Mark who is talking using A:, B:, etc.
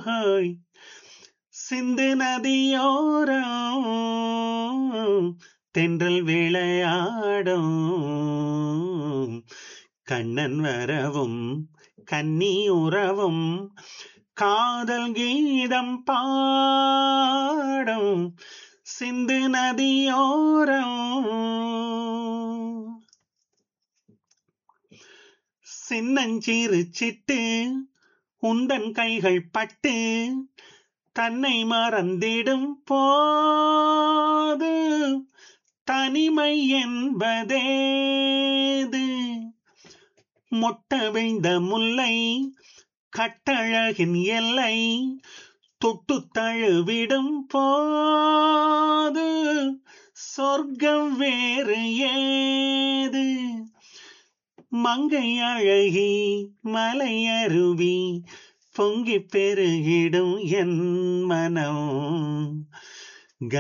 A: ஓஹோய் சிந்து நதியோரம் தென்றல் விளையாடும் கண்ணன் வரவும் கன்னி உறவும் காதல் கீதம் பாடும் சிந்து நதியோரம் சின்னஞ்சிறு சிட்டு உந்தன் கைகள் பட்டு தன்னை மறந்திடும் போது தனிமை என்பதேது மொட்ட வைந்த முல்லை கட்டழகின் எல்லை தொட்டு தழுவிடும் போது சொர்க்கம் வேறு ஏது மங்கை அழகி மலையருவி பொங்கி பெருகிடும் என் மனம்